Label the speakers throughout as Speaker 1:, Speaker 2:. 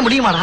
Speaker 1: முடியுமாடா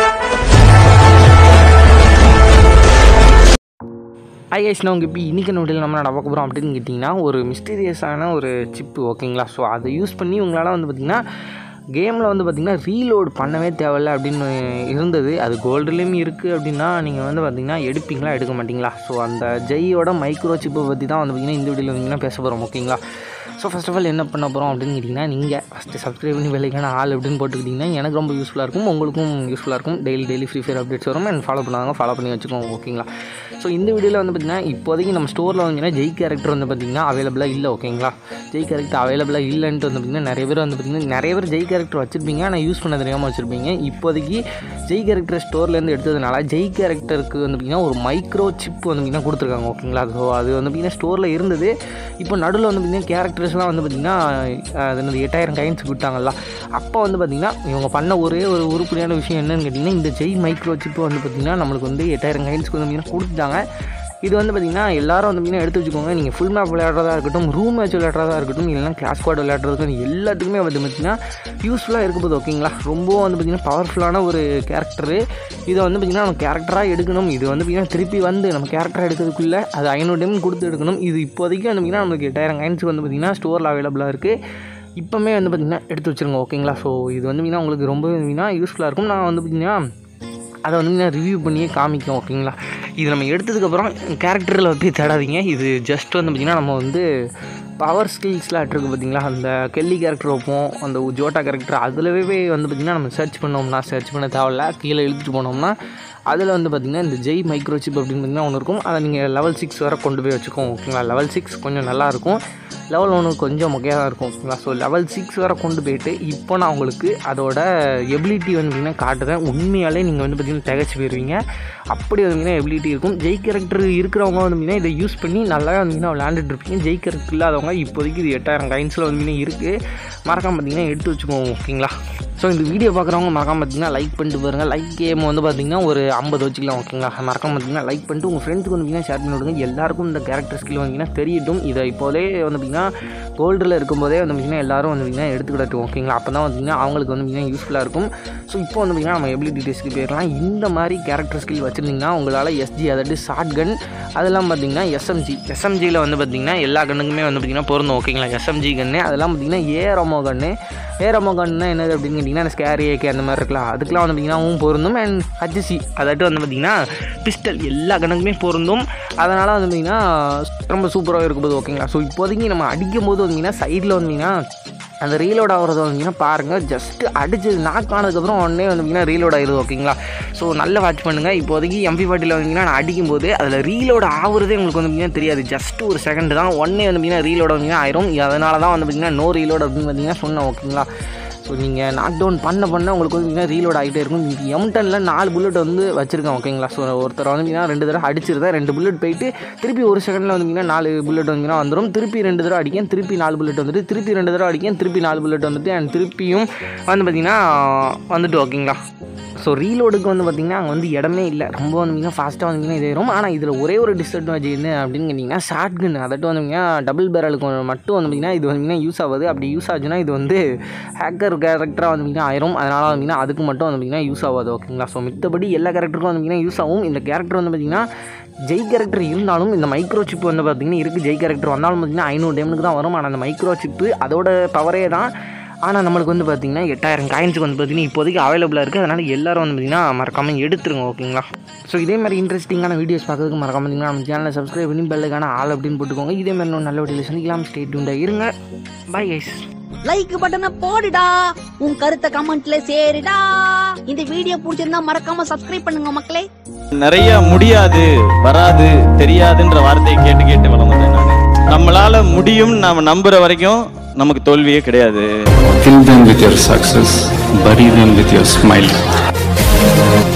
Speaker 2: IS நான் உங்கள் இப்போ இன்றைக்கி நோட்டில் நம்ம நான் பார்க்க போகிறோம் அப்படின்னு கேட்டிங்கன்னா ஒரு மிஸ்டீரியஸான ஒரு சிப்பு ஓகேங்களா ஸோ அதை யூஸ் பண்ணி உங்களால் வந்து பார்த்திங்கன்னா கேமில் வந்து பார்த்திங்கன்னா ரீலோட் பண்ணவே தேவையில்ல அப்படின்னு இருந்தது அது கோல்டுலேயும் இருக்குது அப்படின்னா நீங்கள் வந்து பார்த்திங்கன்னா எடுப்பீங்களா எடுக்க மாட்டீங்களா ஸோ அந்த ஜெய்யோட மைக்ரோ சிப்பை பற்றி தான் வந்து பார்த்திங்கன்னா இந்த வீடியோவில் வந்தீங்கன்னா பேச போகிறோம் ஓகேங்களா ஸோ ஃபஸ்ட் ஆஃப் ஆல் என்ன பண்ண போகிறோம் அப்படின்னு கேட்டிங்கன்னா நீங்கள் ஃபஸ்ட்டு சப்ஸ்கிரைப் பண்ணி வேலைக்கான ஆள் அப்படின்னு போட்டுக்கிட்டிங்கன்னா எனக்கு ரொம்ப யூஸ்ஃபுல்லாக இருக்கும் உங்களுக்கும் யூஸ்ஃபுல்லாக இருக்கும் daily daily Free Fire updates வரும் அண்ட் ஃபாலோ பண்ணாங்க ஃபாலோ பண்ணி வச்சுக்கோங்க ஓகேங்களா ஸோ இந்த வீடியோவில் வந்து பார்த்திங்கன்னா இப்போதைக்கு நம்ம ஸ்டோரில் வந்தீங்கன்னா ஜெய் கேரக்டர் வந்து பார்த்திங்கன்னா அவைலபிளாக இல்லை ஓகேங்களா ஜெய் கேரக்டர் அவைலபிளாக இல்லைன்ட்டு வந்து பார்த்திங்கன்னா நிறைய பேர் வந்து பார்த்திங்கன்னா நிறைய பேர் ஜெய் கேரக்டர் வச்சுருப்பீங்க ஆனால் யூஸ் பண்ண தெரியாமல் வச்சுருப்பீங்க இப்போதைக்கு ஜெய் கேரக்டர் ஸ்டோர்லேருந்து எடுத்ததுனால ஜெய் கேரக்டருக்கு வந்து பார்த்திங்கன்னா ஒரு மைக்ரோ சிப் வந்து பார்த்திங்கன்னா கொடுத்துருக்காங்க ஓகேங்களா ஸோ அது வந்து பார்த்திங்கன்னா ஸ்டோரில் இருந்தது இப்போ நடுவில் வந்து பார்த்திங்கன்னா கேரக்டர்ஸ்லாம் வந்து பார்த்திங்கன்னா அது என்னது எட்டாயிரம் கைன்ஸ் விட்டாங்கல்ல அப்போ வந்து பார்த்திங்கன்னா இவங்க பண்ண ஒரே ஒரு உருப்படியான விஷயம் என்னன்னு கேட்டிங்கன்னா இந்த ஜெய் மைக்ரோ சிப்பு வந்து பார்த்திங்கன்னா நம்மளுக்கு வந்து எட்டாயிரம் கைன்ஸ்க்கு வந்து பார்த்திங்கன்னா கொடுத்துட்டாங்க இது வந்து பார்த்திங்கன்னா எல்லாரும் வந்து பார்த்திங்கன்னா எடுத்து வச்சுக்கோங்க நீங்கள் ஃபுல் மேப் விளையாடுறதா இருக்கட்டும் ரூம் மேட்ச் விளையாடுறதா இருக்கட்டும் இல்லைனா கிளாஸ் ஸ்குவாட் விளையாடுறதுக்கு எல்லாத்துக்குமே வந்து பார்த்திங்கன்னா யூஸ்ஃபுல்லாக இருக்க போகுது ஓகேங்களா ரொம்ப வந்து பார்த்திங்கன்னா பவர்ஃபுல்லான ஒரு கேரக்டரு இதை வந்து பார்த்திங்கன்னா நம்ம கேரக்டராக எடுக்கணும் இது வந்து பார்த்திங்கன்னா திருப்பி வந்து நம்ம கேரக்டராக எடுக்கிறதுக்குள்ளே அது ஐநூறு டைம் கொடுத்து எடுக்கணும் இது இப்போதைக்கு வந்து பார்த்திங்கன்னா நமக்கு எட்டாயிரம் கைன்ஸுக்கு வந்து பார்த்திங்கன்னா ஸ்டோரில் அவைலபிளாக இருக்குது இப்போமே வந்து பார்த்திங்கன்னா எடுத்து வச்சுருங்க ஓகேங்களா ஸோ இது வந்து பார்த்திங்கன்னா உங்களுக்கு ரொம்ப பார்த்திங்கன்னா யூஸ்ஃபுல்லாக இருக்கும் நான் வந்து பார்த்திங்கன்னா அதை வந்து நான் ரிவ்யூ பண்ணியே காமிக்கும் ஓகேங்களா இது நம்ம எடுத்ததுக்கப்புறம் கேரக்டரில் போய் தேடாதீங்க இது ஜஸ்ட் வந்து பார்த்திங்கன்னா நம்ம வந்து பவர் ஸ்கில்ஸ்லாம் இருக்குது பார்த்தீங்களா அந்த கெல்லி கேரக்டர் வைப்போம் அந்த ஜோட்டா கேரக்டர் அதிலவே வந்து பார்த்திங்கன்னா நம்ம சர்ச் பண்ணோம்னா சர்ச் பண்ண தேவையில்ல கீழே இழுத்துட்டு போனோம்னா அதில் வந்து பார்த்திங்கன்னா இந்த ஜெய் மைக்ரோசிப் அப்படின்னு பார்த்திங்கன்னா ஒன்று இருக்கும் அதை நீங்கள் லெவல் சிக்ஸ் வரை கொண்டு போய் வச்சுக்கோங்க ஓகேங்களா லெவல் சிக்ஸ் கொஞ்சம் நல்லாயிருக்கும் லெவல் ஒன்று கொஞ்சம் மொக்கையாக தான் இருக்கும் ஓகேங்களா ஸோ லெவல் சிக்ஸ் வரை கொண்டு போயிட்டு இப்போ நான் உங்களுக்கு அதோட எபிலிட்டி வந்து பார்த்திங்கன்னா காட்டுறேன் உண்மையாலே நீங்கள் வந்து பார்த்திங்கன்னா திகச்சு போயிடுவீங்க அப்படி வந்து பார்த்திங்கன்னா எபிலிட்டி இருக்கும் ஜெய் கேரக்டர் இருக்கிறவங்க வந்து பார்த்திங்கன்னா இதை யூஸ் பண்ணி நல்லா வந்து பார்த்திங்கன்னா விளையாண்டுட்டு இருப்பீங்க ஜெய் கேரக்டர் இல்லாதவங்க இப்போதைக்கு இது எட்டாயிரம் கைன்ஸில் வந்து பார்த்திங்கன்னா இருக்குது மறக்காம பார்த்திங்கன்னா எடுத்து வச்சுக்கோங்க ஓகேங்களா ஸோ இந்த வீடியோ பார்க்குறவங்க மறக்காம பார்த்தீங்கன்னா லைக் பண்ணிட்டு பாருங்கள் லைக் கேம் வந்து பார்த்திங்கன்னா ஒரு ஐம்பது வச்சுக்கலாம் ஓகேங்களா மறக்காம பார்த்தீங்கன்னா லைக் பண்ணிட்டு உங்கள் ஃப்ரெண்ட்ஸுக்கு வந்து ஷேர் பண்ணி விடுங்க எல்லாருக்கும் இந்த கேரக்டர் ஸ்கில் வந்தீங்கன்னா தெரியட்டும் இதை இப்போதே வந்து பார்த்திங்கன்னா கோல்டில் இருக்கும்போதே வந்து பார்த்திங்கன்னா எல்லாரும் வந்து பார்த்திங்கன்னா எடுத்துக்கிடட்டும் ஓகேங்களா அப்போ தான் வந்து பார்த்திங்கன்னா அவங்களுக்கு வந்து பார்த்திங்கன்னா யூஸ்ஃபுல்லாக இருக்கும் ஸோ இப்போ வந்து பார்த்திங்கன்னா நம்ம எபிலிட்டி டெஸ்ட்க்கு போயிடலாம் இந்த மாதிரி கேரக்டர் ஸ்கில் வச்சுருந்தீங்கன்னா உங்களால் எஸ்ஜி அதாவது ஷார்ட் கன் அதெல்லாம் பார்த்திங்கன்னா எஸ்எம்ஜி எஸ்எம்ஜியில் வந்து பார்த்திங்கன்னா எல்லா கண்ணுக்குமே வந்து பார்த்திங்கன்னா பொருந்தும் ஓகேங்களா எஸ்எம்ஜி கன்று அதெல்லாம் பார்த்திங்கன்னா ஏரமோ கன்று ஏரமோ கன்னுனா என்னது அப்படின்னு கேட்டிங்கன்னா ஸ்கேர் ஏகே அந்த மாதிரி இருக்கலாம் அதுக்கெலாம் வந்து பார்த்திங்கன்னா பொருந்தும் அண்ட் ஹச்சி அதாட்டு வந்து பார்த்திங்கன்னா பிஸ்டல் எல்லா கணக்குமே பொருந்தும் அதனால் வந்து பார்த்திங்கன்னா ரொம்ப சூப்பராக இருக்கும்போது ஓகேங்களா ஸோ இப்போதைக்கு நம்ம அடிக்கும் போது வந்தீங்கன்னா சைடில் வந்தீங்கன்னா அந்த ரீலோட் ஆகிறத வந்தீங்கன்னா பாருங்கள் ஜஸ்ட்டு அடிச்சு நாக் ஆனதுக்கப்புறம் உடனே வந்து பார்த்திங்கன்னா ரீலோட் ஆகிடுது ஓகேங்களா ஸோ நல்லா வாட்ச் பண்ணுங்கள் இப்போதைக்கு எம்பி பாட்டியில் வந்தீங்கன்னா நான் அடிக்கும்போது அதில் ரீலோட் ஆகுறதே உங்களுக்கு வந்து பார்த்திங்கன்னா தெரியாது ஜஸ்ட் ஒரு செகண்ட் தான் உடனே வந்து பார்த்திங்கன்னா ரீலோட் வந்தீங்கன்னா ஆயிரும் அதனால தான் வந்து பார்த்திங்கன்னா நோ ரீலோட் அப்படின்னு பார்த்தீங்கன்னா சொன்னேன் ஓகேங்களா ஸோ நீங்கள் நாக் டவுன் பண்ண பண்ண உங்களுக்கு வந்து பார்த்தீங்கன்னா ரீலோட் ஆகிட்டே இருக்கும் இது எம்டனில் நாலு புல்லட் வந்து வச்சுருக்கேன் ஓகேங்களா ஸோ ஒருத்தர் வந்து பார்த்தீங்கன்னா ரெண்டு தடவை அடிச்சிருந்தேன் ரெண்டு புல்லட் போயிட்டு திருப்பி ஒரு செகண்டில் வந்தீங்கன்னா நாலு புல்லட் வந்தீங்கன்னா வந்துடும் திருப்பி ரெண்டு தடவை அடிக்கேன் திருப்பி நாலு புல்லட் வந்துட்டு திருப்பி ரெண்டு தடவை அடிக்கேன் திருப்பி நாலு புல்லட் வந்துட்டு அண்ட் திருப்பியும் வந்து பார்த்திங்கன்னா வந்துட்டு ஓகேங்களா ஸோ ரீலோடுக்கு வந்து பார்த்திங்கன்னா அங்கே வந்து இடமே இல்லை ரொம்ப வந்தீங்கன்னா ஃபாஸ்ட்டாக வந்தீங்கன்னா இதாயிரும் ஆனால் இதில் ஒரே ஒரு டிஸ்அட்வான்டேஜ் என்ன அப்படின்னு கேட்டிங்கன்னா ஷார்ட் கன் அதட்டு வந்தீங்கன்னா டபுள் பேரலுக்கு மட்டும் வந்தீங்கன்னா இது வந்தீங்கன்னா யூஸ் ஆகுது அப்படி யூஸ் ஆச்சுன்னா இது வந்து ஹேக்கர் கேரக்டராக வந்தீங்கன்னா ஆயிரும் அதனால் வந்தீங்கன்னா அதுக்கு மட்டும் வந்தீங்கன்னா யூஸ் ஆகாது ஓகேங்களா ஸோ மித்தபடி எல்லா கேரக்டருக்கும் வந்தீங்கன்னா யூஸ் ஆகும் இந்த கேரக்டர் வந்து பார்த்திங்கன்னா ஜெய் கேரக்டர் இருந்தாலும் இந்த மைக்ரோ சிப் வந்து பார்த்திங்கன்னா இருக்குது ஜெய் கேரக்டர் வந்தாலும் பார்த்திங்கன்னா ஐநூறு டேமுக்கு தான் வரும் ஆனால் அந்த மைக்ரோ சிப்பு அதோட பவரே தான் ஆனால் நம்மளுக்கு வந்து பார்த்திங்கன்னா எட்டாயிரம் காயின்ஸுக்கு வந்து பார்த்திங்கன்னா இப்போதைக்கு அவைலபிளாக இருக்குது அதனால் எல்லோரும் வந்து பார்த்திங்கன்னா மறக்காமல் எடுத்துருங்க ஓகேங்களா ஸோ இதே மாதிரி இன்ட்ரெஸ்டிங்கான வீடியோஸ் பார்க்கறதுக்கு மறக்காம பார்த்திங்கன்னா நம்ம சேனலை சப்ஸ்கிரைப் பண்ணி பெல்லுக்கான ஆள் அப்படின்னு போட்டுக்கோங்க இதே மாதிரி இன்னும் நல்ல வீடியோவில் சந்திக்கலாம் ஸ்டே டியூண்டாக இருங்க பை கைஸ்
Speaker 3: லைக் பட்டனை போடுடா உன் கருத்தை கமெண்ட்ல சேருடா இந்த வீடியோ பிடிச்சிருந்தா மறக்காம சப்ஸ்கிரைப் பண்ணுங்க மக்களே
Speaker 4: நிறைய முடியாது வராது தெரியாதுன்ற வார்த்தையை கேட்டு கேட்டு வளர்ந்தேன் நான் நம்மளால முடியும் நாம நம்புற வரைக்கும் நமக்கு தோல்வியே கிடையாது
Speaker 5: Fill them with your success, bury them with your smile.